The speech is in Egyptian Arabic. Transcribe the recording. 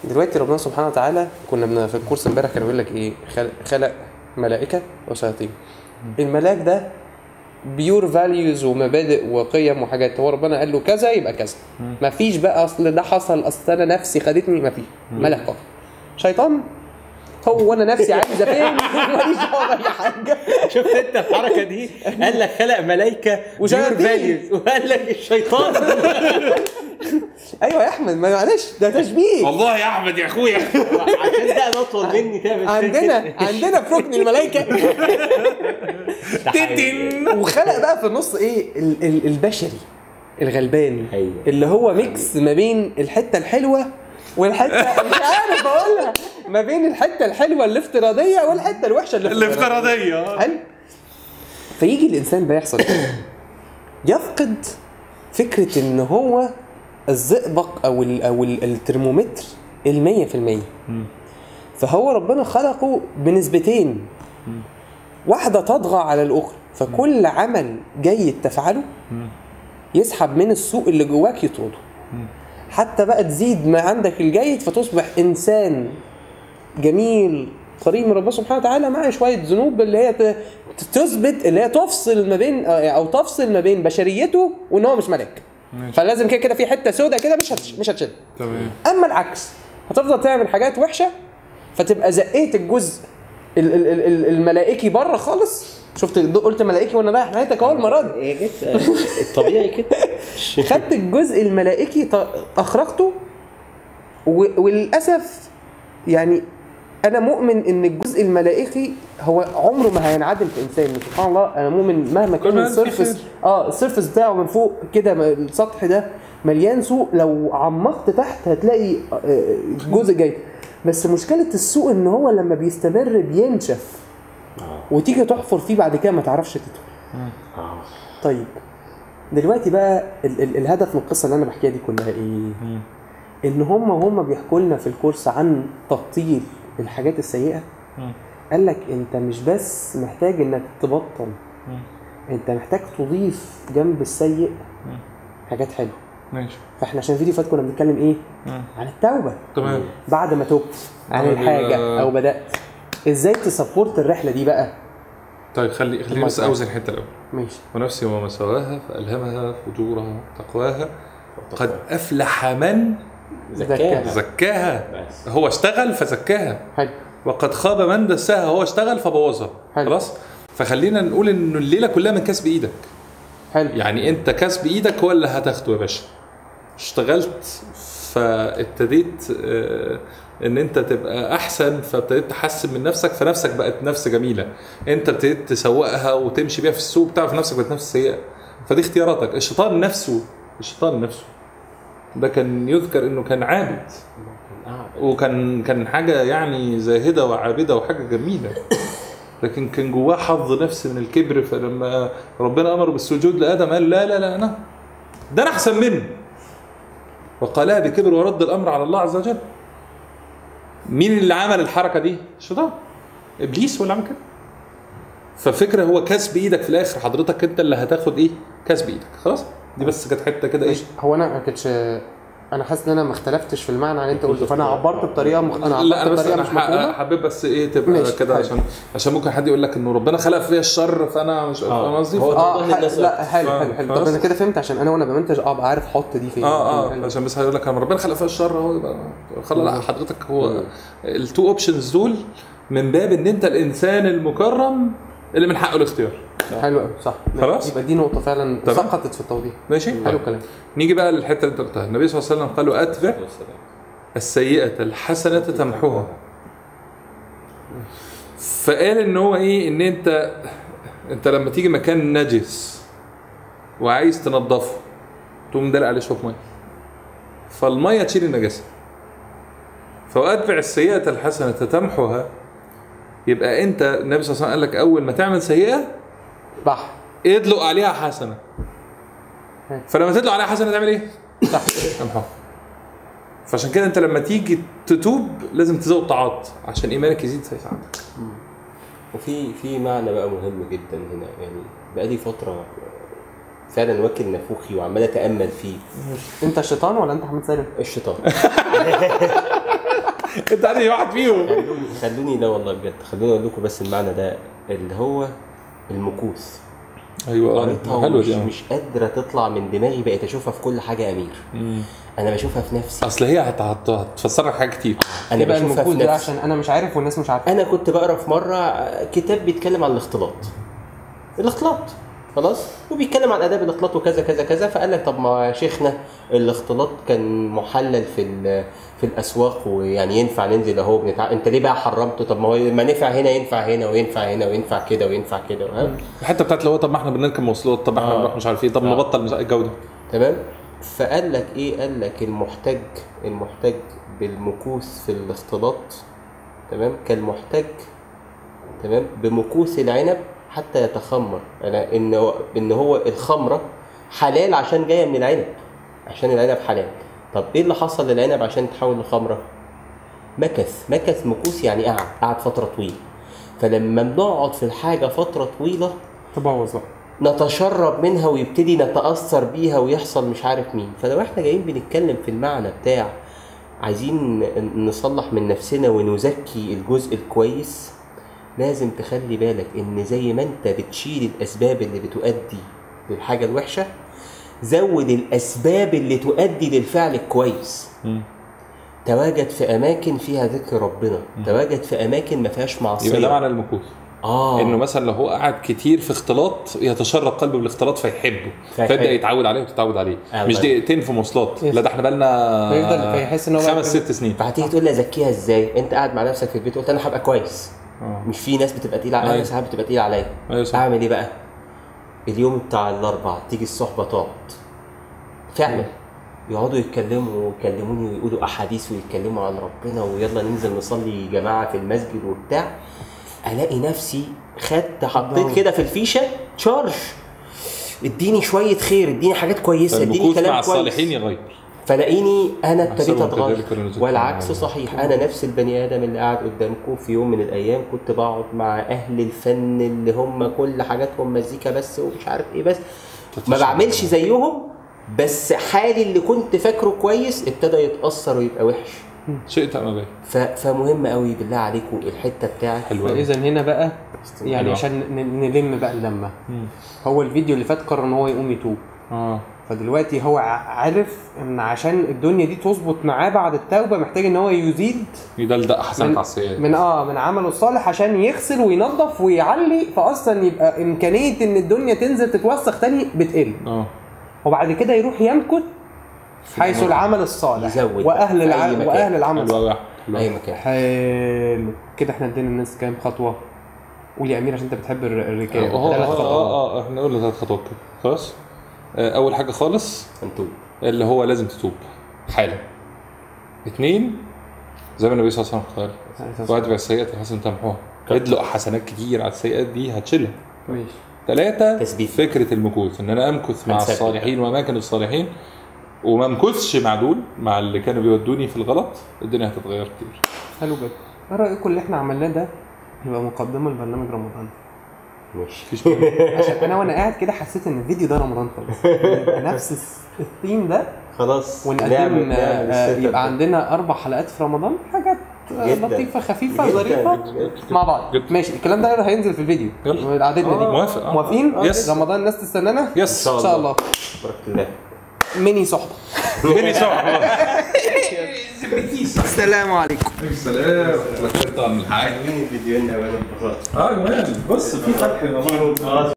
دلوقتي ربنا سبحانه وتعالى كنا بن- في الكورس امبارح كان بيقول لك ايه خلق, خلق ملائكه وشياطين الملاك ده بيور فاليوز ومبادئ وقيم وحاجات هو ربنا قال له كذا يبقى كذا مفيش بقى اصل ده حصل اصل انا نفسي خدتني مفيش ملك فقط شيطان هو انا نفسي عايزه فين ماليش دعوه باي حاجه شفت انت الحركه دي قال لك خلق ملايكه وشياطين. pure values، وقال لك الشيطان ايوه يا احمد ما معلش ده تشبيه والله يا احمد يا اخويا عشان ده انا اطول مني تعمل عندنا عندنا في ركن الملائكه تتن وخلق بقى في النص ايه ال- ال- البشري الغلبان أيوة. اللي هو ميكس ما بين الحته الحلوه والحته مش عارف اقولها ما بين الحته الحلوه الافتراضيه والحته الوحشه الافتراضيه الافتراضيه حلو فيجي الانسان بقى يحصل إيه؟ يفقد فكره ان هو الزئبق او ال او ال- الترمومتر ال 100% فهو ربنا خلقه بنسبتين واحده تطغى على الاخرى فكل عمل جيد تفعله يسحب من السوء اللي جواك يطرده حتى بقى تزيد ما عندك الجيد فتصبح انسان جميل قريب من ربنا سبحانه وتعالى مع شويه ذنوب اللي هي ت- تثبت اللي هي تفصل ما بين او تفصل ما بين بشريته وان هو مش ملك فلازم كده كده في حته سوداء كده مش هتش... مش هتشد تمام اما العكس هتفضل تعمل حاجات وحشه فتبقى زقيت الجزء ال- ال- ال- ال- الملائكي بره خالص شفت قلت ملائكي وانا رايح نهايتك اهو المره دي هي جت الطبيعي كده خدت الجزء الملائكي ط- اخرجته و- وللاسف يعني انا مؤمن ان الجزء الملائكي هو عمره ما هينعدم في انسان سبحان الله انا مؤمن مهما كل كان ما في السيرفس خير. اه السيرفس بتاعه من فوق كده م- السطح ده مليان سوء لو عمقت تحت هتلاقي آه، جزء جاي بس مشكله السوء ان هو لما بيستمر بينشف وتيجي تحفر فيه بعد كده ما تعرفش تدخل طيب دلوقتي بقى ال ال الهدف من القصه اللي انا بحكيها دي كلها ايه؟ ان هم هم بيحكوا لنا في الكورس عن تبطيل الحاجات السيئه قال لك انت مش بس محتاج انك تبطل انت محتاج تضيف جنب السيء حاجات حلوه ماشي فاحنا عشان الفيديو فات كنا بنتكلم ايه؟ مم. عن التوبه تمام بعد ما تبت عن طب، الحاجه آه، او بدات ازاي تسبورت الرحله دي بقى؟ طيب خلي خليني بس طبعاً. اوزن الحته الاول ماشي ونفسي وما سواها فالهمها فجورها تقواها قد افلح من زكاها. زكاها بس هو اشتغل فزكاها حلو وقد خاب من دساها هو اشتغل فبوظها حلو. خلاص فخلينا نقول ان الليله كلها من كسب ايدك حلو يعني انت كسب ايدك هو اللي هتاخده يا باشا اشتغلت فابتديت آه، ان انت تبقى احسن فابتديت تحسن من نفسك فنفسك بقت نفس جميله انت ابتديت تسوقها وتمشي بيها في السوق بتعرف نفسك بقت نفس سيئه فدي اختياراتك الشيطان نفسه الشيطان نفسه ده كان يذكر انه كان عابد وكان كان حاجه يعني زاهده وعابده وحاجه جميله لكن كان جواه حظ نفس من الكبر فلما ربنا امر بالسجود لادم قال لا لا لا انا ده انا احسن منه وقالها بكبر ورد الامر على الله عز وجل مين اللي عمل الحركه دي الشيطان ابليس هو اللي عمل كده فالفكره هو كسب ايدك في الاخر حضرتك انت اللي هتاخد ايه كسب ايدك خلاص دي بس كانت حته كده ايه ماشي هو انا ما كنتش انا حاسس ان انا ما اختلفتش في المعنى اللي انت قلته فانا عبرت بطريقه مخ... انا لا عبرت انا بس بطريقه انا مش ح- مفهومه حابب بس ايه تبقى ماشي، كده حلو. عشان عشان ممكن حد يقول لك انه ربنا خلق فيا الشر فانا مش فاهم قصدي هو ف- اه والله ح... الناس- لا حلو آه، حلو حلو طب خلاص. انا كده فهمت عشان انا وانا بمنتج اه ابقى عارف احط دي فين اه حلو. اه عشان بس هيقول لك انا ربنا خلق فيا الشر هو يبقى خلاص لا حضرتك هو التو اوبشنز دول من باب ان انت الانسان المكرم اللي من حقه الاختيار حلو قوي صح خلاص. يبقى دي نقطه فعلا تمام. سقطت في التوضيح ماشي حلو الكلام نيجي بقى للحته اللي انت قلتها النبي صلى الله عليه وسلم قالوا اتبع السيئه الحسنه تمحوها فقال ان هو ايه ان انت انت لما تيجي مكان نجس وعايز تنضفه تقوم دلق عليه شويه ميه فالميه تشيل النجاسه فاتبع السيئه الحسنه تمحوها يبقى انت النبي صلى الله عليه وسلم قال لك اول ما تعمل سيئه بح ادلق عليها حسنه فلما تدلق عليها حسنه تعمل ايه؟ صح امحوها فعشان كده انت لما تيجي تتوب لازم تزود طاعات عشان ايمانك يزيد في ساعتك وفي في معنى بقى مهم جدا هنا يعني بقالي فتره فعلا واكل نافوخي وعمال اتامل فيه انت الشيطان ولا انت حماد سالم؟ الشيطان انت انهي واحد فيهم خلوني خلوني لا والله بجد خلوني اقول لكم بس المعنى ده اللي هو المكوث ايوه قريتها آه، حلوه ومش دي آه. مش قادره تطلع من دماغي بقيت اشوفها في كل حاجه امير مم. انا بشوفها في نفسي اصل هي هت- هت- هتفسر لك حاجات كتير انا يبقى بشوفها المفروض في ده نفسي عشان انا مش عارف والناس مش عارفه انا كنت بقرا في مره كتاب بيتكلم عن الاختلاط الاختلاط خلاص وبيتكلم عن اداب الاختلاط وكذا كذا كذا فقال لك طب ما يا شيخنا الاختلاط كان محلل في ال- في الاسواق ويعني ينفع ننزل اهو بنتع... انت ليه بقى حرمته طب ما هو ما نفع هنا ينفع هنا وينفع هنا وينفع كده وينفع كده ها؟ الحته بتاعت اللي هو طب ما احنا بنركب مواصلات طب ما احنا آه. بنروح مش عارف ايه طب آه. نبطل مش الجو ده تمام فقال لك ايه قال لك المحتج المحتج بالمكوث في الاختلاط تمام كالمحتج تمام بمكوث العنب حتى يتخمر انا ان هو ان هو الخمره حلال عشان جايه من العنب عشان العنب حلال طب ايه اللي حصل للعنب عشان تحول لخمره مكث مكث مكوث يعني قعد قعد فتره طويله فلما بنقعد في الحاجه فتره طويله تبوظ بقى نتشرب منها ويبتدي نتأثر بيها ويحصل مش عارف مين فلو احنا جايين بنتكلم في المعنى بتاع عايزين ن- نصلح من نفسنا ونزكي الجزء الكويس لازم تخلي بالك ان زي ما انت بتشيل الاسباب اللي بتؤدي للحاجة الوحشة زود الاسباب اللي تؤدي للفعل الكويس مم. تواجد في اماكن فيها ذكر ربنا تواجد في اماكن ما فيهاش معصية يبقى ده معنى المكوث اه انه مثلا لو هو قعد كتير في اختلاط يتشرب قلبه بالاختلاط فيحبه فيحب. فيبدا يتعود عليه وتتعود عليه آه، مش طيب. دقيقتين في مواصلات يس. لا ده احنا بقالنا فيفضل- فيحس إن هو بقى خمس كده. ست سنين فهتيجي تقول لي ازكيها ازاي انت قاعد مع نفسك في البيت قلت انا هبقى كويس آه. مش في ناس بتبقى تقيله عليا أيوة. ساعات بتبقى تقيله عليا ايوه صح اعمل ايه بقى اليوم بتاع الاربع تيجي الصحبه تقعد فعلا يقعدوا يتكلموا ويكلموني ويقولوا احاديث ويتكلموا عن ربنا ويلا ننزل نصلي جماعه في المسجد وبتاع الاقي نفسي خدت حطيت كده في الفيشه تشارج اديني شويه خير اديني حاجات كويسه اديني فالمكوث كلام مع كويس الصالحين يغير فلاقيني انا ابتديت أحسنهم اتغير كذلك ولنزكيهم والعكس عليهم. صحيح انا نفس البني ادم اللي قاعد قدامكم في يوم من الايام كنت بقعد مع اهل الفن اللي هم كل حاجاتهم مزيكا بس ومش عارف ايه بس ما بعملش زيهم بس حالي اللي كنت فاكره كويس ابتدى يتاثر ويبقى وحش شئت ام ابيت ف... فمهم قوي بالله عليكم الحته بتاعت حلوه أوي. فاذا هنا بقى يعني حلوة. عشان ن- نلم بقى اللمه مم. هو الفيديو اللي فات قرر ان هو يقوم يتوب اه فدلوقتي هو ع- عارف ان عشان الدنيا دي تظبط معاه بعد التوبه محتاج ان هو يزيد يدلدق حسنات من, على السيئات من اه من عمله الصالح عشان يغسل وينظف ويعلي فاصلا يبقى امكانيه ان الدنيا تنزل تتوسخ تاني بتقل اه وبعد كده يروح يمكث حيث العمل الصالح يزود واهل في أي الع... مكان. واهل العمل حلوه الصالح. أوي. حلوة اي أوي. مكان حلو كده احنا ادينا الناس كام خطوه قول يا امير عشان انت بتحب الر- الركاب اه ثلاث اه خطوات اه اه احنا قلنا ثلاث خطوات كده خلاص آه، اول حاجه خالص انتوا اللي هو لازم تتوب حالا اثنين زي ما النبي صلى الله عليه وسلم قال واتبع السيئات الحسنة تمحوها ادلق حسنات كتير على السيئات دي هتشيلها ماشي ثلاثة تثبيت. فكرة المكوث ان انا امكث مع هنثبت. الصالحين واماكن الصالحين وما امكثش مع دول مع اللي كانوا بيودوني في الغلط الدنيا هتتغير كتير حلو جدا ايه رايكم اللي احنا عملناه ده يبقى مقدمه لبرنامج رمضان ماشي مفيش مانع. عشان انا وانا قاعد كده حسيت ان الفيديو ده رمضان خالص يبقى نفس الس- الثيم ده خلاص ونقدم نعمل- آه، نعمل آه، السيت اب يبقى ده. عندنا اربع حلقات في رمضان حاجات آه، جداً. لطيفه خفيفه جداً. ظريفه مع بعض جداً. ماشي الكلام ده هينزل في الفيديو يلا. قعدتنا دي موافق آه. موافقين يس. رمضان الناس تستنانا يس ان شاء الله بارك الله ميني صحبه مني صح السلام عليكم السلام الله يقطع من الحاجة مين الفيديوهين اولا اه جمال بص في فتح